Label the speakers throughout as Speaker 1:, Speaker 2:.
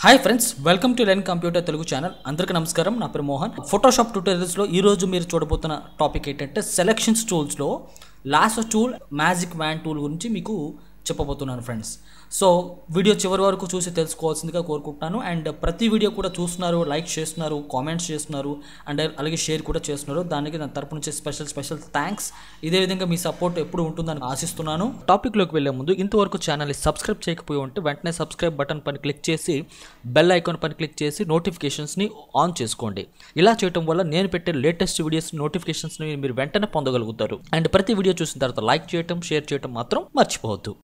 Speaker 1: hi friends welcome to learn computer Telugu channel అందరికీ నమస్కారం నా పేరు మోహన్ ఫోటోషాప్ ట్యూటోరియల్స్లో ఈ రోజు మీరు చూడబోతున్న టాపిక్ ఏంటంటే సెలెక్షన్స్ టూల్స్లో last tool magic wand tool గురించి మీకు చెప్పబోతున్నాను ఫ్రెండ్స్ సో వీడియో చివరి వరకు చూసి తెలుసుకోవాల్సిందిగా కోరుకుంటున్నాను అండ్ ప్రతి వీడియో కూడా చూస్తున్నారు లైక్ చేస్తున్నారు కామెంట్స్ చేస్తున్నారు అండ్ అలాగే షేర్ కూడా చేస్తున్నారు దానికి నా తరపు నుంచి స్పెషల్ స్పెషల్ థ్యాంక్స్ ఇదే విధంగా మీ సపోర్ట్ ఎప్పుడు ఉంటుందని ఆశిస్తున్నాను టాపిక్లోకి వెళ్ళే ముందు ఇంతవరకు ఛానల్ని సబ్స్క్రైబ్ చేయకపోయి ఉంటే వెంటనే సబ్స్క్రైబ్ బటన్ పైన క్లిక్ చేసి బెల్ ఐకాన్ పైన క్లిక్ చేసి నోటిఫికేషన్స్ని ఆన్ చేసుకోండి ఇలా చేయడం వల్ల నేను పెట్టే లేటెస్ట్ వీడియోస్ నోటిఫికేషన్స్ని మీరు వెంటనే పొందగలుగుతారు అండ్ ప్రతి వీడియో చూసిన తర్వాత లైక్ చేయటం షేర్ చేయటం మాత్రం మర్చిపోవద్దు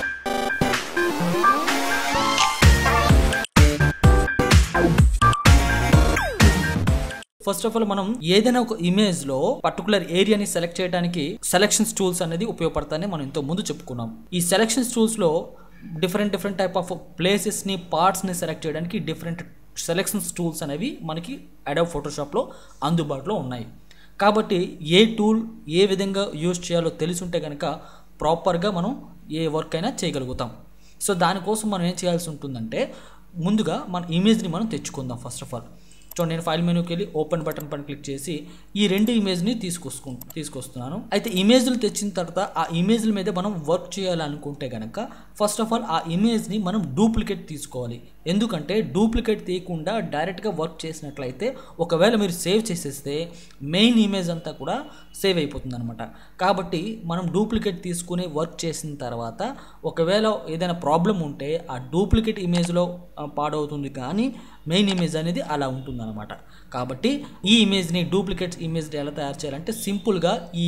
Speaker 1: ఫస్ట్ ఆఫ్ ఆల్ మనం ఏదైనా ఒక ఇమేజ్ లో పర్టికులర్ ఏరియాని సెలెక్ట్ చేయడానికి సెలెక్షన్స్ టూల్స్ అనేది ఉపయోగపడతాయని మనం ఇంతకు ముందు చెప్పుకున్నాం ఈ సెలెక్షన్స్ టూల్స్ లో different different type of places ని పార్ట్స్ ని సెలెక్ట్ చేయడానికి డిఫరెంట్ సెలెక్షన్స్ టూల్స్ అనేవి మనకి అడవ్ ఫోటోషాప్లో అందుబాటులో ఉన్నాయి కాబట్టి ఏ టూల్ ఏ విధంగా యూజ్ చేయాలో తెలిసి ఉంటే కనుక ప్రాపర్గా మనం ఏ వర్క్ అయినా చేయగలుగుతాం సో దానికోసం మనం ఏం చేయాల్సి ఉంటుందంటే ముందుగా మన ఇమేజ్ని మనం తెచ్చుకుందాం ఫస్ట్ ఆఫ్ ఆల్ చూడండి నేను ఫైల్ మెనూకి వెళ్ళి ఓపెన్ బటన్ పైన క్లిక్ చేసి ఈ రెండు ఇమేజ్ని తీసుకొసుకు తీసుకొస్తున్నాను అయితే ఇమేజ్లు తెచ్చిన తర్వాత ఆ ఇమేజ్ల మీద మనం వర్క్ చేయాలనుకుంటే కనుక ఫస్ట్ ఆఫ్ ఆల్ ఆ ఇమేజ్ని మనం డూప్లికేట్ తీసుకోవాలి ఎందుకంటే డూప్లికేట్ తీయకుండా డైరెక్ట్గా వర్క్ చేసినట్లయితే ఒకవేళ మీరు సేవ్ చేసేస్తే మెయిన్ ఇమేజ్ అంతా కూడా సేవ్ అయిపోతుంది అనమాట కాబట్టి మనం డూప్లికేట్ తీసుకుని వర్క్ చేసిన తర్వాత ఒకవేళ ఏదైనా ప్రాబ్లం ఉంటే ఆ డూప్లికేట్ ఇమేజ్లో ఆ, పాడవుతుంది కానీ మెయిన్ ఇమేజ్ అనేది అలా ఉంటుందన్నమాట కాబట్టి ఈ ఇమేజ్ని డూప్లికేట్ ఇమేజ్ ఎలా తయారు చేయాలంటే సింపుల్గా ఈ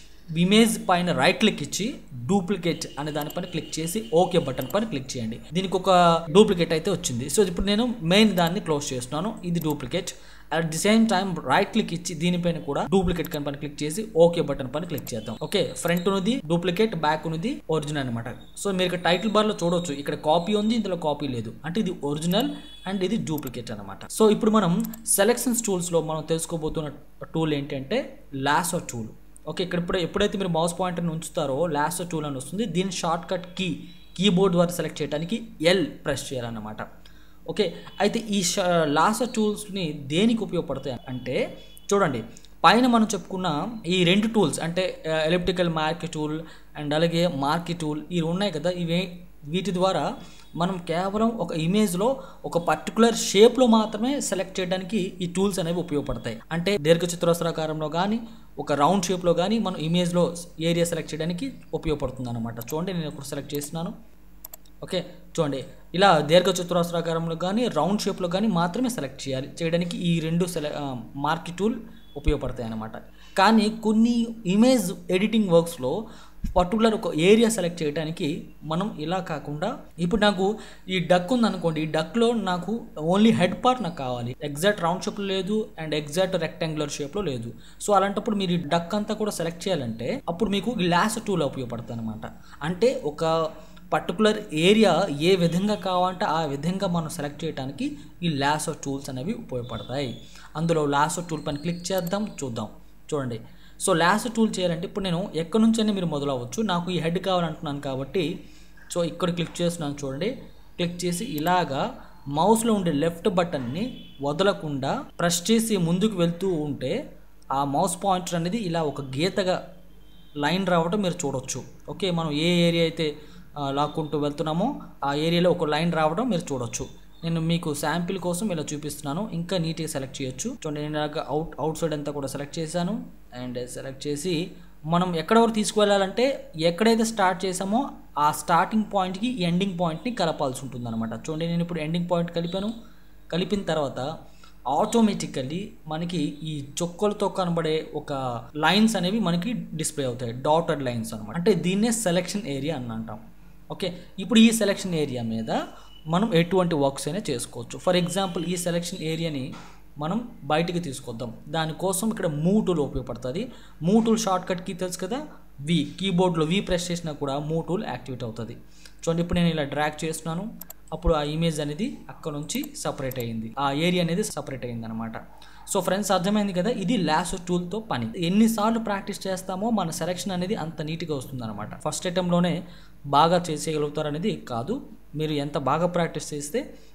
Speaker 1: ఇమేజ్ పైన రైట్ క్లిక్ ఇచ్చి డూప్లికేట్ అనే దానిపైన క్లిక్ చేసి ఓకే బటన్ పైన క్లిక్ చేయండి దీనికి ఒక డూప్లికేట్ అయితే వచ్చింది సో ఇప్పుడు నేను మెయిన్ దాన్ని క్లోజ్ చేస్తున్నాను ఇది duplicate at the same time right click ఇచ్చి దీనిపైన కూడా డూప్లికేట్ కన్ పైన క్లిక్ చేసి ఓకే బటన్ పైన క్లిక్ చేద్దాం ఓకే ఫ్రంట్ ఉన్నది డూప్లికేట్ బ్యాక్ ఉన్నది ఒరిజినల్ అనమాట సో మీరు ఇక్కడ టైటిల్ బార్ లో చూడొచ్చు ఇక్కడ కాపీ ఉంది ఇందులో కాపీ లేదు అంటే ఇది ఒరిజినల్ అండ్ ఇది డూప్లికేట్ అనమాట సో ఇప్పుడు మనం సెలెక్షన్స్ టూల్స్ లో మనం తెలుసుకోబోతున్న టూల్ ఏంటంటే లాసో టూల్ ఓకే ఇక్కడ ఇప్పుడు ఎప్పుడైతే మీరు మౌస్ పాయింటర్ని ఉంచుతారో లాసో టూల్ అని వస్తుంది దీని షార్ట్ కట్ కీ కీబోర్డ్ ద్వారా సెలెక్ట్ చేయడానికి ఎల్ ప్రెస్ చేయాలన్నమాట ఓకే అయితే ఈ లాసో టూల్స్ని దేనికి ఉపయోగపడతాయి అంటే చూడండి పైన మనం చెప్పుకున్న ఈ రెండు టూల్స్ అంటే ఎలిప్టికల్ మార్క్ టూల్ అండ్ అలాగే మార్కి టూల్ ఇవి ఉన్నాయి కదా ఇవి వీటి ద్వారా మనం కేవలం ఒక ఇమేజ్లో ఒక పర్టికులర్ షేప్లో మాత్రమే సెలెక్ట్ చేయడానికి ఈ టూల్స్ అనేవి ఉపయోగపడతాయి అంటే దీర్ఘచతురస్రాకారంలో కానీ ఒక రౌండ్ షేప్లో కానీ మనం ఇమేజ్లో ఏరియా సెలెక్ట్ చేయడానికి ఉపయోగపడుతుంది అనమాట చూడండి నేను ఇప్పుడు సెలెక్ట్ చేస్తున్నాను ఓకే చూడండి ఇలా దీర్ఘచతురస్రాకారంలో కానీ రౌండ్ షేప్లో కానీ మాత్రమే సెలెక్ట్ చేయాలి చేయడానికి ఈ రెండు సెలె మార్కి టూల్ ఉపయోగపడతాయి అన్నమాట కానీ కొన్ని ఇమేజ్ ఎడిటింగ్ వర్క్స్లో పర్టికులర్ ఒక ఏరియా సెలెక్ట్ చేయడానికి మనం ఇలా కాకుండా ఇప్పుడు నాకు ఈ డక్ ఉందనుకోండి ఈ డక్లో నాకు ఓన్లీ హెడ్ పార్ట్ నాకు కావాలి ఎగ్జాక్ట్ రౌండ్ షేప్లో లేదు అండ్ ఎగ్జాక్ట్ రెక్టాంగులర్ షేప్లో లేదు సో అలాంటప్పుడు మీరు ఈ డక్ అంతా కూడా సెలెక్ట్ చేయాలంటే అప్పుడు మీకు ఈ లాస్ టూల్ ఉపయోగపడుతుంది అనమాట అంటే ఒక పర్టికులర్ ఏరియా ఏ విధంగా కావాలంటే ఆ విధంగా మనం సెలెక్ట్ చేయడానికి ఈ లాసో టూల్స్ అనేవి ఉపయోగపడతాయి అందులో లాసో టూల్ పైన క్లిక్ చేద్దాం చూద్దాం చూడండి సో లాసో టూల్ చేయాలంటే ఇప్పుడు నేను ఎక్కడి నుంచైనా మీరు మొదలవచ్చు నాకు ఈ హెడ్ కావాలంటున్నాను కాబట్టి సో ఇక్కడ క్లిక్ చేస్తున్నాను చూడండి క్లిక్ చేసి ఇలాగా మౌస్లో ఉండే లెఫ్ట్ బటన్ని వదలకుండా ప్రెస్ చేసి ముందుకు వెళ్తూ ఉంటే ఆ మౌస్ పాయింటర్ అనేది ఇలా ఒక గీతగా లైన్ రావడం మీరు చూడొచ్చు ఓకే మనం ఏ ఏరియా అయితే ఆ, లాక్కుంటూ వెళ్తున్నామో ఆ ఏరియాలో ఒక లైన్ రావడం మీరు చూడొచ్చు నేను మీకు శాంపిల్ కోసం ఇలా చూపిస్తున్నాను ఇంకా నీట్గా సెలెక్ట్ చేయొచ్చు చూడండి నేను ఇలాగ అవుట్ అవుట్ సైడ్ అంతా కూడా సెలెక్ట్ చేశాను అండ్ సెలెక్ట్ చేసి మనం ఎక్కడ వరకు తీసుకువెళ్ళాలంటే ఎక్కడైతే స్టార్ట్ చేసామో ఆ స్టార్టింగ్ పాయింట్కి ఎండింగ్ పాయింట్ని కలపాల్సి ఉంటుంది అనమాట చూడండి నేను ఇప్పుడు ఎండింగ్ పాయింట్ కలిపాను కలిపిన తర్వాత ఆటోమేటికల్లీ మనకి ఈ చొక్కలతో కనబడే ఒక లైన్స్ అనేవి మనకి డిస్ప్లే అవుతాయి డాటెడ్ లైన్స్ అనమాట అంటే దీన్నే సెలెక్షన్ ఏరియా అని అంటాం ఓకే ఇప్పుడు ఈ సెలెక్షన్ ఏరియా మీద మనం ఎటువంటి వర్క్స్ అయినా చేసుకోవచ్చు ఫర్ ఎగ్జాంపుల్ ఈ సెలెక్షన్ ఏరియాని మనం బయటికి తీసుకొద్దాం దానికోసం ఇక్కడ మూ టూల్ ఉపయోగపడుతుంది మూ టూల్ షార్ట్ కట్ కీ తెలుసు కదా వి కీబోర్డ్లో వి ప్రెస్ చేసినా కూడా మూ టూల్ యాక్టివేట్ అవుతుంది చూడండి ఇప్పుడు నేను ఇలా డ్రాగ్ చేస్తున్నాను అప్పుడు ఆ ఇమేజ్ అనేది అక్కడ నుంచి సపరేట్ అయ్యింది ఆ ఏరియా అనేది సపరేట్ అయ్యింది అనమాట సో ఫ్రెండ్స్ అర్థమైంది కదా ఇది లాస్ టూల్తో పని ఎన్నిసార్లు ప్రాక్టీస్ చేస్తామో మన సెలెక్షన్ అనేది అంత నీట్గా వస్తుంది అనమాట ఫస్ట్ అటెంప్ట్లోనే బాగా చేసేయగలుగుతారు అనేది కాదు మీరు ఎంత బాగా ప్రాక్టీస్ చేస్తే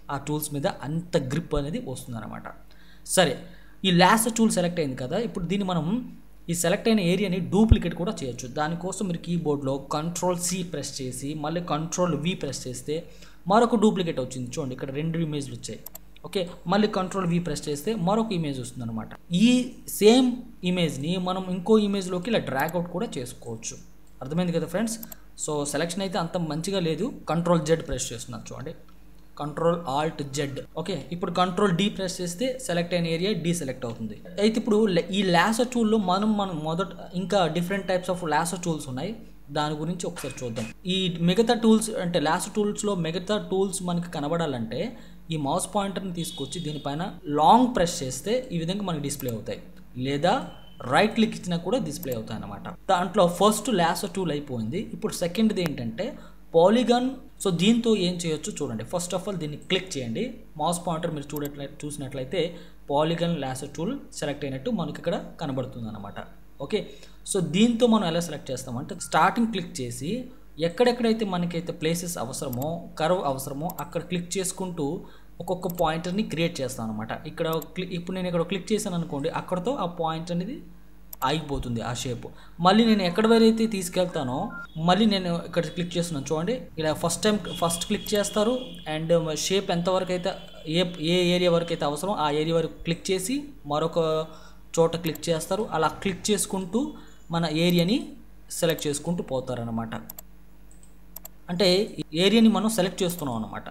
Speaker 1: ఆ టూల్స్ మీద అంత గ్రిప్ అనేది వస్తుందన్నమాట సరే ఈ లాస్ట్ టూల్ సెలెక్ట్ అయింది కదా ఇప్పుడు దీన్ని మనం ఈ సెలెక్ట్ అయిన ఏరియాని డూప్లికేట్ కూడా చేయొచ్చు దానికోసం మీరు కీబోర్డ్లో కంట్రోల్ సి ప్రెస్ చేసి మళ్ళీ కంట్రోల్ వి ప్రెస్ చేస్తే మరొక డూప్లికేట్ వచ్చింది చూడండి ఇక్కడ రెండు ఇమేజ్లు వచ్చాయి ఓకే మళ్ళీ కంట్రోల్ వి ప్రెస్ చేస్తే మరొక ఇమేజ్ వస్తుంది అనమాట ఈ సేమ్ ఇమేజ్ని మనం ఇంకో ఇమేజ్లోకి ఇలా డ్రాగ్ అవుట్ కూడా చేసుకోవచ్చు అర్థమైంది కదా ఫ్రెండ్స్ సో సెలెక్షన్ అయితే అంత మంచిగా లేదు కంట్రోల్ జెడ్ ప్రెస్ చేస్తున్నాను చూడండి కంట్రోల్ ఆల్ట్ జెడ్ ఓకే ఇప్పుడు కంట్రోల్ డి ప్రెస్ చేస్తే సెలెక్ట్ అయిన ఏరియా డి సెలెక్ట్ అవుతుంది అయితే ఇప్పుడు లే- ఈ లాసో టూల్లో మనం మనం మొదట ఇంకా different types of lasso tools ఉన్నాయి దాని గురించి ఒకసారి చూద్దాం ఈ మిగతా టూల్స్ అంటే లాస్ట్ టూల్స్లో మిగతా టూల్స్ మనకి కనబడాలంటే ఈ మౌస్ పాయింటర్ని తీసుకొచ్చి దీనిపైన లాంగ్ ప్రెస్ చేస్తే ఈ విధంగా మనకి డిస్ప్లే అవుతాయి లేదా రైట్ క్లిక్ ఇచ్చినా కూడా డిస్ప్లే అవుతాయి అన్నమాట దాంట్లో ఫస్ట్ లాసో టూల్ అయిపోయింది ఇప్పుడు సెకండ్ది ఏంటంటే పాలిగాన్ సో దీంతో ఏం చేయొచ్చు చూడండి ఫస్ట్ ఆఫ్ ఆల్ దీన్ని క్లిక్ చేయండి మౌస్ పాయింటర్ మీరు చూడట్లయితే చూసినట్లయితే పాలిగన్ లాసర్ టూల్ సెలెక్ట్ అయినట్టు మనకి ఇక్కడ కనబడుతుంది అనమాట ఓకే సో దీంతో మనం ఎలా సెలెక్ట్ చేస్తామంటే స్టార్టింగ్ క్లిక్ చేసి ఎక్కడెక్కడైతే మనకైతే ప్లేసెస్ అవసరమో కర్వ్ అవసరమో అక్కడ క్లిక్ చేసుకుంటూ ఒక్కొక్క పాయింటర్ని క్రియేట్ చేస్తాను అనమాట ఇక్కడ క్లిక్ ఇప్పుడు నేను ఇక్కడ క్లిక్ చేశాను అనుకోండి అక్కడతో ఆ పాయింట్ అనేది ఆగిపోతుంది ఆ షేప్ మళ్ళీ నేను ఎక్కడ వరైతే తీసుకెళ్తానో మళ్ళీ నేను ఇక్కడ క్లిక్ చేస్తున్నాను చూడండి ఇలా ఫస్ట్ టైం ఫస్ట్ క్లిక్ చేస్తారు అండ్ షేప్ ఎంతవరకు అయితే ఏ ఏ ఏరియా వరకు అయితే అవసరం ఆ ఏరియా వరకు క్లిక్ చేసి మరొక చోట క్లిక్ చేస్తారు అలా క్లిక్ చేసుకుంటూ మన ఏరియాని సెలెక్ట్ చేసుకుంటూ పోతారనమాట అంటే ఏరియాని మనం సెలెక్ట్ చేస్తున్నాం అనమాట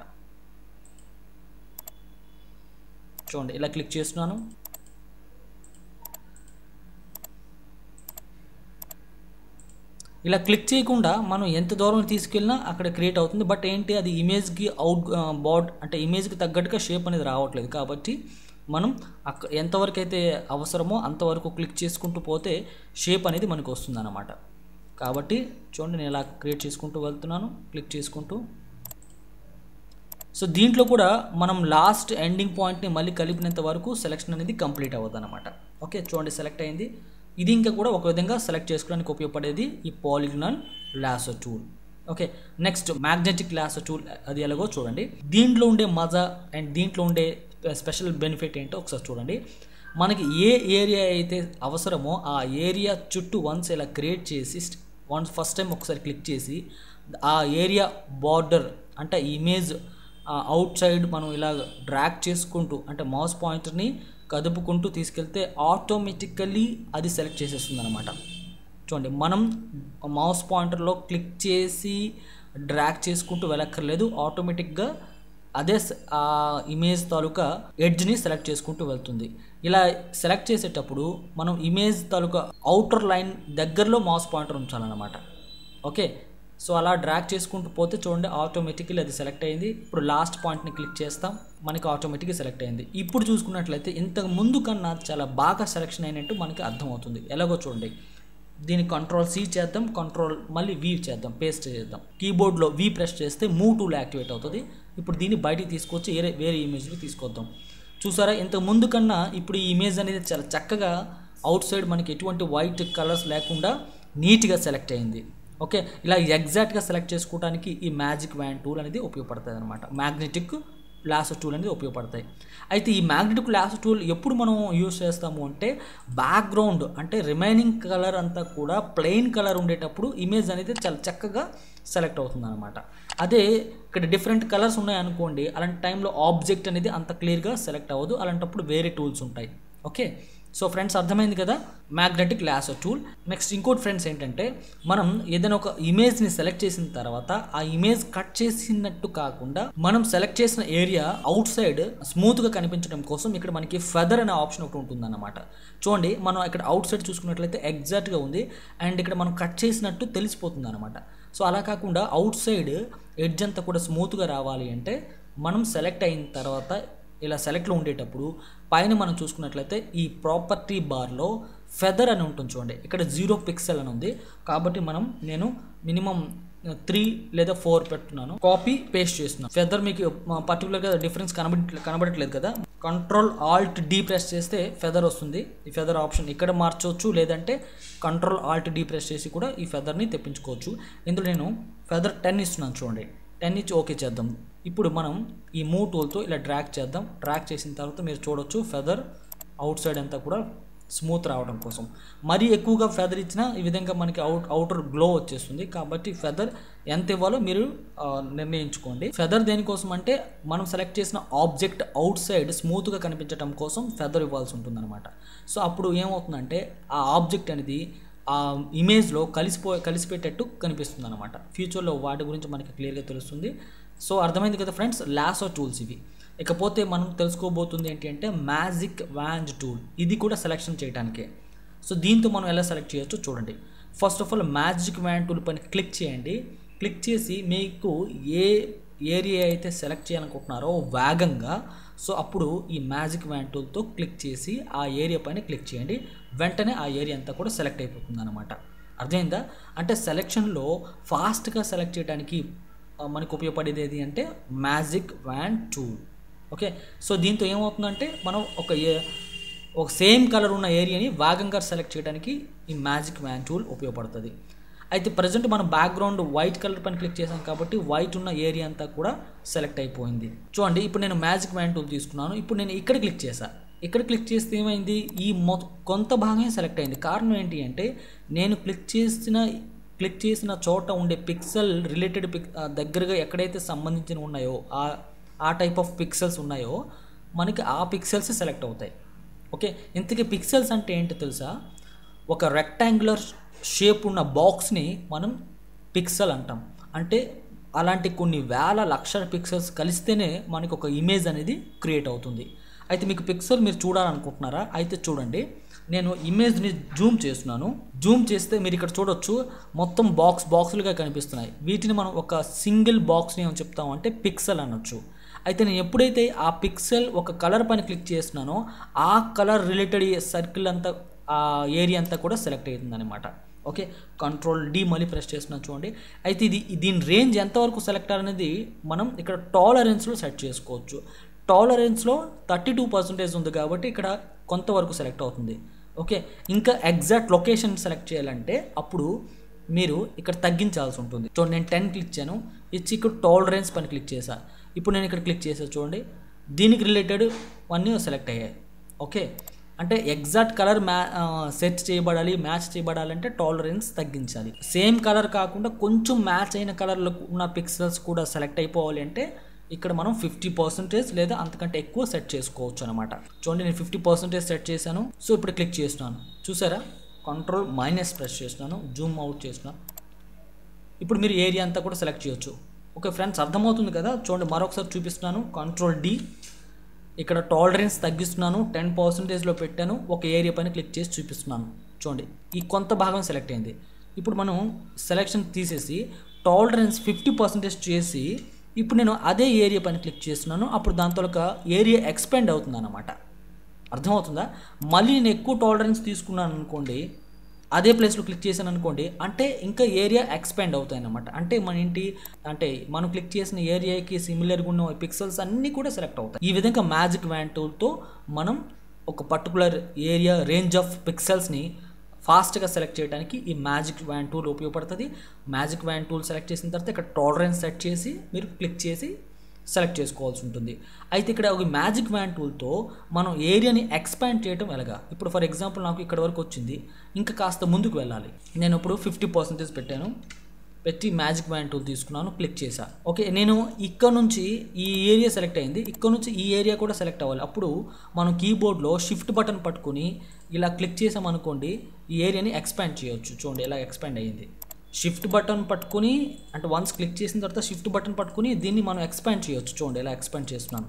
Speaker 1: చూడండి ఇలా క్లిక్ చేస్తున్నాను ఇలా క్లిక్ చేయకుండా మనం ఎంత దూరం తీసుకెళ్ళినా అక్కడ క్రియేట్ అవుతుంది బట్ ఏంటి అది ఇమేజ్కి అవుట్ బాడ్ అంటే ఇమేజ్కి తగ్గట్టుగా షేప్ అనేది రావట్లేదు కాబట్టి మనం అక్క ఎంతవరకు అయితే అవసరమో అంతవరకు క్లిక్ చేసుకుంటూ పోతే షేప్ అనేది మనకు వస్తుంది అన్నమాట కాబట్టి చూడండి నేను ఇలా క్రియేట్ చేసుకుంటూ వెళ్తున్నాను క్లిక్ చేసుకుంటూ సో దీంట్లో కూడా మనం లాస్ట్ ఎండింగ్ పాయింట్ని మళ్ళీ కలిపినంత వరకు సెలెక్షన్ అనేది కంప్లీట్ అవ్వదు అనమాట ఓకే చూడండి సెలెక్ట్ అయింది ఇది ఇంకా కూడా ఒక విధంగా సెలెక్ట్ చేసుకోవడానికి ఉపయోగపడేది ఈ polygonal lasso tool okay next magnetic lasso tool అది ఎలాగో చూడండి దీంట్లో ఉండే మజా అండ్ దీంట్లో ఉండే స్పెషల్ బెనిఫిట్ ఏంటో ఒకసారి చూడండి మనకి ఏ ఏరియా అయితే అవసరమో ఆ ఏరియా చుట్టూ వన్స్ ఇలా క్రియేట్ చేసి వన్స్ ఫస్ట్ టైం ఒకసారి క్లిక్ చేసి ఆ ఏరియా బార్డర్ అంటే ఇమేజ్ అవుట్ సైడ్ మనం ఇలా డ్రాగ్ చేసుకుంటూ అంటే మౌస్ పాయింటర్ని కదుపుకుంటూ తీసుకెళ్తే ఆటోమేటికల్లీ అది సెలెక్ట్ చేసేస్తుంది అనమాట చూడండి మనం మౌస్ పాయింటర్లో క్లిక్ చేసి డ్రాగ్ చేసుకుంటూ వెళ్ళక్కర్లేదు ఆటోమేటిక్గా అదే స- ఆ ఇమేజ్ తాలూకా ఎడ్జ్ని సెలెక్ట్ చేసుకుంటూ వెళ్తుంది ఇలా సెలెక్ట్ చేసేటప్పుడు మనం ఇమేజ్ తాలూకా అవుటర్ లైన్ దగ్గరలో మౌస్ పాయింటర్ ఉంచాలన్నమాట ఓకే సో అలా డ్రాగ్ చేసుకుంటూ పోతే చూడండి ఆటోమేటిక్లీ అది సెలెక్ట్ అయింది ఇప్పుడు లాస్ట్ పాయింట్ని క్లిక్ చేస్తాం మనకి ఆటోమేటిక్గా సెలెక్ట్ అయింది ఇప్పుడు చూసుకున్నట్లయితే ఇంతకు ముందు కన్నా చాలా బాగా సెలెక్షన్ అయినట్టు మనకి అర్థమవుతుంది ఎలాగో చూడండి దీని కంట్రోల్ సి చేద్దాం కంట్రోల్ మళ్ళీ వి చేద్దాం పేస్ట్ చేద్దాం కీబోర్డ్లో వి ప్రెస్ చేస్తే మూవ్ టూల్ యాక్టివేట్ అవుతుంది ఇప్పుడు దీన్ని బయటికి తీసుకొచ్చి వేరే వేరే ఇమేజ్లో తీసుకొద్దాం చూసారా ఇంతకు ముందు కన్నా ఇప్పుడు ఈ ఇమేజ్ అనేది చాలా చక్కగా అవుట్ సైడ్ మనకి ఎటువంటి వైట్ కలర్స్ లేకుండా నీట్గా సెలెక్ట్ అయింది ఓకే ఇలా ఎగ్జాక్ట్గా సెలెక్ట్ చేసుకోవడానికి ఈ మ్యాజిక్ వ్యాన్ టూల్ అనేది ఉపయోగపడుతుంది అనమాట మ్యాగ్నెటిక్ లాస్ టూల్ అనేది ఉపయోగపడతాయి అయితే ఈ మ్యాగ్నెటిక్ లాస్ టూల్ ఎప్పుడు మనం యూస్ చేస్తాము అంటే బ్యాక్గ్రౌండ్ అంటే రిమైనింగ్ కలర్ అంతా కూడా ప్లెయిన్ కలర్ ఉండేటప్పుడు ఇమేజ్ అనేది చాలా చక్కగా సెలెక్ట్ అవుతుంది అనమాట అదే ఇక్కడ డిఫరెంట్ కలర్స్ ఉన్నాయనుకోండి అలాంటి టైంలో ఆబ్జెక్ట్ అనేది అంత క్లియర్గా సెలెక్ట్ అవ్వదు అలాంటప్పుడు వేరే టూల్స్ ఉంటాయి ఓకే సో ఫ్రెండ్స్ అర్థమైంది కదా మ్యాగ్నెటిక్ లాసో టూల్ నెక్స్ట్ ఇంకోటి ఫ్రెండ్స్ ఏంటంటే మనం ఏదైనా ఒక ఇమేజ్ని సెలెక్ట్ చేసిన తర్వాత ఆ ఇమేజ్ కట్ చేసినట్టు కాకుండా మనం సెలెక్ట్ చేసిన ఏరియా అవుట్ సైడ్ స్మూత్గా కనిపించడం కోసం ఇక్కడ మనకి ఫెదర్ అనే ఆప్షన్ ఒకటి ఉంటుందన్నమాట చూడండి మనం ఇక్కడ అవుట్ సైడ్ చూసుకున్నట్లయితే ఎగ్జాక్ట్గా ఉంది అండ్ ఇక్కడ మనం కట్ చేసినట్టు తెలిసిపోతుంది అనమాట సో అలా కాకుండా అవుట్ సైడ్ ఎడ్జ్ అంతా కూడా స్మూత్గా రావాలి అంటే మనం సెలెక్ట్ అయిన తర్వాత ఇలా సెలెక్ట్లో ఉండేటప్పుడు పైన మనం చూసుకున్నట్లయితే ఈ ప్రాపర్టీ బార్లో ఫెదర్ అని ఉంటుంది చూడండి ఇక్కడ జీరో పిక్సెల్ అని ఉంది కాబట్టి మనం నేను మినిమం త్రీ లేదా ఫోర్ పెట్టున్నాను కాపీ పేస్ట్ చేస్తున్నాను ఫెదర్ మీకు పర్టికులర్గా డిఫరెన్స్ కనబడి కనబడట్లేదు కదా కంట్రోల్ ఆల్ట్ డీ ప్రెస్ చేస్తే ఫెదర్ వస్తుంది ఈ ఫెదర్ ఆప్షన్ ఇక్కడ మార్చవచ్చు లేదంటే కంట్రోల్ ఆల్ట్ డీ ప్రెస్ చేసి కూడా ఈ ఫెదర్ని తెప్పించుకోవచ్చు ఇందులో నేను ఫెదర్ టెన్ ఇస్తున్నాను చూడండి టెన్ ఇచ్చి ఓకే చేద్దాం ఇప్పుడు మనం ఈ మూవ్ టూల్తో ఇలా డ్రాక్ చేద్దాం డ్రాక్ చేసిన తర్వాత మీరు చూడొచ్చు ఫెదర్ అవుట్ సైడ్ అంతా కూడా స్మూత్ రావడం కోసం మరీ ఎక్కువగా ఫెదర్ ఇచ్చినా ఈ విధంగా మనకి అవుట్ అవుటర్ గ్లో వచ్చేస్తుంది కాబట్టి ఫెదర్ ఎంత ఇవ్వాలో మీరు ఆ, నిర్ణయించుకోండి ఫెదర్ దేనికోసం అంటే మనం సెలెక్ట్ చేసిన ఆబ్జెక్ట్ అవుట్ సైడ్ స్మూత్గా కనిపించడం కోసం ఫెదర్ ఇవ్వాల్సి ఉంటుందన్నమాట సో అప్పుడు ఏమవుతుందంటే ఆ ఆబ్జెక్ట్ అనేది ఆ ఇమేజ్లో కలిసిపో కలిసిపెట్టేట్టు కనిపిస్తుంది అనమాట ఫ్యూచర్లో వాటి గురించి మనకి క్లియర్గా తెలుస్తుంది సో అర్థమైంది కదా ఫ్రెండ్స్ లాసో టూల్స్ ఇవి ఇకపోతే మనం తెలుసుకోబోతుంది ఏంటి అంటే మ్యాజిక్ వ్యాంజ్ టూల్ ఇది కూడా సెలెక్షన్ చేయడానికే సో దీంతో మనం ఎలా సెలెక్ట్ చేయొచ్చో చూడండి first of all magic wand tool పైన క్లిక్ చేయండి క్లిక్ చేసి మీకు ఏ ఏరియా అయితే సెలెక్ట్ చేయాలనుకుంటున్నారో వేగంగా సో అప్పుడు ఈ మ్యాజిక్ వ్యాండ్ టూల్తో క్లిక్ చేసి ఆ ఏరియా పైన క్లిక్ చేయండి వెంటనే ఆ ఏరియా అంతా కూడా సెలెక్ట్ అయిపోతుంది అనమాట అర్థమైందా అంటే సెలెక్షన్లో ఫాస్ట్గా సెలెక్ట్ చేయడానికి ఆ, మనకు ఉపయోగపడేది ఏది అంటే magic wand tool okay so దీంతో ఏమవుతుందంటే మనం ఒక ఏ ఒక సేమ్ కలర్ ఉన్న ఏరియాని వేగంగా సెలెక్ట్ చేయడానికి ఈ మ్యాజిక్ వ్యాన్ టూల్ ఉపయోగపడుతుంది అయితే ప్రజెంట్ మనం బ్యాక్గ్రౌండ్ వైట్ కలర్ పైన క్లిక్ చేసాం కాబట్టి వైట్ ఉన్న ఏరియా అంతా కూడా సెలెక్ట్ అయిపోయింది చూడండి ఇప్పుడు నేను మ్యాజిక్ వ్యాన్ టూల్ తీసుకున్నాను ఇప్పుడు నేను ఇక్కడ క్లిక్ చేశా ఇక్కడ క్లిక్ చేస్తే ఏమైంది ఈ మొ కొంత భాగమే సెలెక్ట్ అయింది కారణం ఏంటి అంటే నేను క్లిక్ చేసిన క్లిక్ చేసిన చోట ఉండే పిక్సెల్ రిలేటెడ్ పిక్ ఆ, దగ్గరగా ఎక్కడైతే సంబంధించిన ఉన్నాయో ఆ ఆ టైప్ ఆఫ్ పిక్సెల్స్ ఉన్నాయో మనకి ఆ పిక్సెల్స్ సెలెక్ట్ అవుతాయి ఓకే ఇంతకీ పిక్సెల్స్ అంటే ఏంటో తెలుసా ఒక రెక్టాంగులర్ షేప్ ఉన్న బాక్స్ని మనం పిక్సెల్ అంటాం అంటే అలాంటి కొన్ని వేల లక్షల పిక్సెల్స్ కలిస్తేనే మనకి ఒక ఇమేజ్ అనేది క్రియేట్ అవుతుంది అయితే మీకు పిక్సెల్ మీరు చూడాలనుకుంటున్నారా అయితే చూడండి నేను ఇమేజ్ని జూమ్ చేస్తున్నాను జూమ్ చేస్తే మీరు ఇక్కడ చూడొచ్చు మొత్తం బాక్స్ బాక్సులుగా కనిపిస్తున్నాయి వీటిని మనం ఒక సింగిల్ బాక్స్ని ఏమని చెప్తామంటే పిక్సెల్ అనొచ్చు అయితే నేను ఎప్పుడైతే ఆ పిక్సెల్ ఒక కలర్ పైన క్లిక్ చేస్తున్నానో ఆ కలర్ రిలేటెడ్ సర్కిల్ అంతా ఆ ఏరియా అంతా కూడా సెలెక్ట్ అవుతుంది అనమాట ఓకే కంట్రోల్ డి మళ్ళీ ప్రెస్ చేస్తున్నాను చూడండి అయితే ఇది దీని రేంజ్ ఎంతవరకు సెలెక్ట్ అనేది మనం ఇక్కడ టాలరెన్స్లో సెట్ చేసుకోవచ్చు టాలరెన్స్లో థర్టీ టూ పర్సెంటేజ్ ఉంది కాబట్టి ఇక్కడ కొంతవరకు సెలెక్ట్ అవుతుంది ఓకే ఇంకా ఎగ్జాక్ట్ లొకేషన్ సెలెక్ట్ చేయాలంటే అప్పుడు మీరు ఇక్కడ తగ్గించాల్సి ఉంటుంది చూడండి నేను టెన్ క్లిక్ చేయను ఇచ్చి ఇక్కడ టాలరెన్స్ పైన క్లిక్ చేశా ఇప్పుడు నేను ఇక్కడ క్లిక్ చేసా చూడండి దీనికి రిలేటెడ్ అన్నీ సెలెక్ట్ అయ్యాయి ఓకే అంటే ఎగ్జాక్ట్ కలర్ మ్యా సెట్ చేయబడాలి మ్యాచ్ చేయబడాలంటే టాలరెన్స్ తగ్గించాలి సేమ్ కలర్ కాకుండా కొంచెం మ్యాచ్ అయిన కలర్లో ఉన్న పిక్సెల్స్ కూడా సెలెక్ట్ అయిపోవాలి అంటే ఇక్కడ మనం ఫిఫ్టీ పర్సెంటేజ్ లేదా అంతకంటే ఎక్కువ సెట్ చేసుకోవచ్చు అనమాట చూడండి నేను ఫిఫ్టీ పర్సెంటేజ్ సెట్ చేశాను సో ఇప్పుడు క్లిక్ చేస్తున్నాను చూసారా కంట్రోల్ మైనస్ ప్రెస్ చేస్తున్నాను జూమ్ అవుట్ చేస్తున్నాను ఇప్పుడు మీరు ఏరియా అంతా కూడా సెలెక్ట్ చేయొచ్చు ఓకే ఫ్రెండ్స్ అర్థమవుతుంది కదా చూడండి మరొకసారి చూపిస్తున్నాను కంట్రోల్ డి ఇక్కడ టాలరెన్స్ తగ్గిస్తున్నాను టెన్ పర్సెంటేజ్లో పెట్టాను ఒక ఏరియా పైన క్లిక్ చేసి చూపిస్తున్నాను చూడండి ఈ కొంత భాగం సెలెక్ట్ అయింది ఇప్పుడు మనం సెలెక్షన్ తీసేసి టాలరెన్స్ ఫిఫ్టీ పర్సెంటేజ్ చేసి ఇప్పుడు నేను అదే ఏరియా పైన క్లిక్ చేస్తున్నాను అప్పుడు దాంతో ఒక ఏరియా ఎక్స్పెండ్ అవుతుంది అన్నమాట అర్థమవుతుందా మళ్ళీ నేను ఎక్కువ టాలరెన్స్ తీసుకున్నాను అనుకోండి అదే ప్లేస్లో క్లిక్ చేశాను అనుకోండి అంటే ఇంకా ఏరియా ఎక్స్పాండ్ అవుతాయి అన్నమాట అంటే మన ఏంటి అంటే మనం క్లిక్ చేసిన ఏరియాకి సిమిలర్గా ఉన్న పిక్సెల్స్ అన్నీ కూడా సెలెక్ట్ అవుతాయి ఈ విధంగా మ్యాజిక్ వ్యాన్ టూల్తో మనం ఒక పర్టికులర్ ఏరియా రేంజ్ ఆఫ్ పిక్సెల్స్ని ఫాస్ట్గా సెలెక్ట్ చేయడానికి ఈ మ్యాజిక్ వ్యాన్ టూల్ ఉపయోగపడుతుంది మ్యాజిక్ వ్యాన్ టూల్ సెలెక్ట్ చేసిన తర్వాత ఇక్కడ టాలరెన్స్ సెట్ చేసి మీరు క్లిక్ చేసి సెలెక్ట్ చేసుకోవాల్సి ఉంటుంది అయితే ఇక్కడ ఒక మ్యాజిక్ వ్యాన్ టూల్తో మనం ఏరియాని ఎక్స్పాండ్ చేయడం ఎలాగా ఇప్పుడు ఫర్ ఎగ్జాంపుల్ నాకు ఇక్కడ వరకు వచ్చింది ఇంకా కాస్త ముందుకు వెళ్ళాలి నేను ఇప్పుడు ఫిఫ్టీ పర్సెంటేజ్ పెట్టాను పెట్టి మ్యాజిక్ వ్యాన్ టూల్ తీసుకున్నాను క్లిక్ చేశా ఓకే నేను ఇక్కడ నుంచి ఈ ఏరియా సెలెక్ట్ అయింది ఇక్కడ నుంచి ఈ ఏరియా కూడా సెలెక్ట్ అవ్వాలి అప్పుడు మనం కీబోర్డ్లో షిఫ్ట్ బటన్ పట్టుకొని ఇలా క్లిక్ చేసామనుకోండి ఈ ఏరియాని ఎక్స్పాండ్ చేయొచ్చు చూడండి ఇలా ఎక్స్పాండ్ అయ్యింది షిఫ్ట్ బటన్ పట్టుకుని అంటే వన్స్ క్లిక్ చేసిన తర్వాత షిఫ్ట్ బటన్ పట్టుకుని దీన్ని మనం ఎక్స్పాండ్ చేయొచ్చు చూడండి ఇలా ఎక్స్పాండ్ చేస్తున్నాను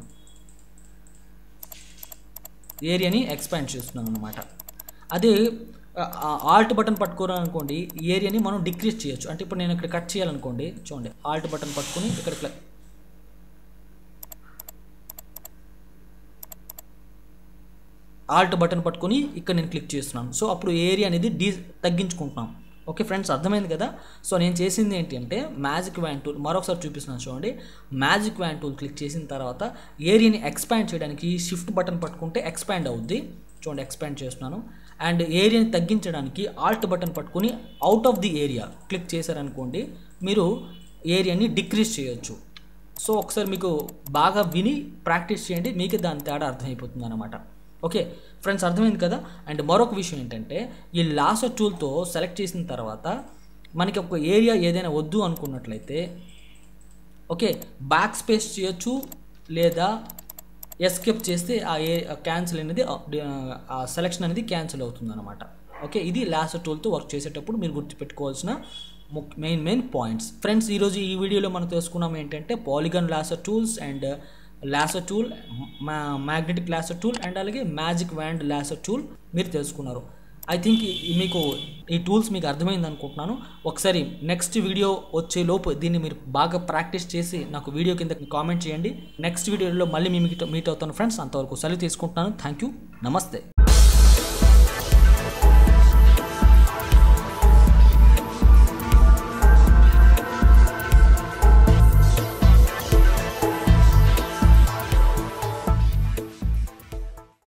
Speaker 1: ఏరియాని ఎక్స్పాండ్ చేస్తున్నాను అనమాట అదే ఆల్ట్ బటన్ పట్టుకోరు అనుకోండి ఈ ఏరియాని మనం డిక్రీజ్ చేయొచ్చు అంటే ఇప్పుడు నేను ఇక్కడ కట్ చేయాలనుకోండి చూడండి ఆల్ట్ బటన్ పట్టుకుని ఇక్కడ క్ల- ఆల్ట్ బటన్ పట్టుకొని ఇక్కడ నేను క్లిక్ చేస్తున్నాను సో అప్పుడు ఏరియా అనేది డీ తగ్గించుకుంటున్నాం ఓకే ఫ్రెండ్స్ అర్థమైంది కదా సో నేను చేసింది ఏంటి అంటే మ్యాజిక్ వ్యాన్ టూల్ మరొకసారి చూపిస్తున్నాను చూడండి మ్యాజిక్ వ్యాన్ టూల్ క్లిక్ చేసిన తర్వాత ఏరియాని ఎక్స్పాండ్ చేయడానికి షిఫ్ట్ బటన్ పట్టుకుంటే ఎక్స్పాండ్ అవుద్ది చూడండి ఎక్స్పాండ్ చేస్తున్నాను అండ్ ఏరియాని తగ్గించడానికి ఆల్ట్ బటన్ పట్టుకొని out of the area click చేశారనుకోండి మీరు ఏరియాని డిక్రీజ్ చేయొచ్చు సో ఒకసారి మీకు బాగా విని ప్రాక్టీస్ చేయండి మీకు దాని తేడా అర్థమైపోతుంది అనమాట ఓకే ఫ్రెండ్స్ అర్థమైంది కదా అండ్ మరొక విషయం ఏంటంటే ఈ లాసో టూల్తో సెలెక్ట్ చేసిన తర్వాత మనకి ఒక ఏరియా ఏదైనా వద్దు అనుకున్నట్లయితే ఓకే బ్యాక్ స్పేస్ చేయొచ్చు లేదా ఎస్కేప్ చేస్తే ఆ ఏ క్యాన్సిల్ అనేది ఆ సెలెక్షన్ అనేది క్యాన్సిల్ అవుతుంది అనమాట ఓకే ఇది లాసో టూల్తో వర్క్ చేసేటప్పుడు మీరు గుర్తుపెట్టుకోవాల్సిన మెయిన్ మెయిన్ పాయింట్స్ ఫ్రెండ్స్ ఈరోజు ఈ వీడియోలో మనం తెలుసుకున్నాం ఏంటంటే polygon lasso tools and lasso tool magnetic lasso tool and అలాగే మ్యాజిక్ వ్యాండ్ లాసర్ టూల్ మీరు తెలుసుకున్నారు ఐ థింక్ మీకు ఈ టూల్స్ మీకు అర్థమైంది అనుకుంటున్నాను ఒకసారి నెక్స్ట్ వీడియో వచ్చే లోపు దీన్ని మీరు బాగా ప్రాక్టీస్ చేసి నాకు వీడియో కింద కామెంట్ చేయండి నెక్స్ట్ వీడియోలో మళ్ళీ మీ మీట్ అవుతాను ఫ్రెండ్స్ అంతవరకు సెలవు తీసుకుంటున్నాను థ్యాంక్ యూ నమస్తే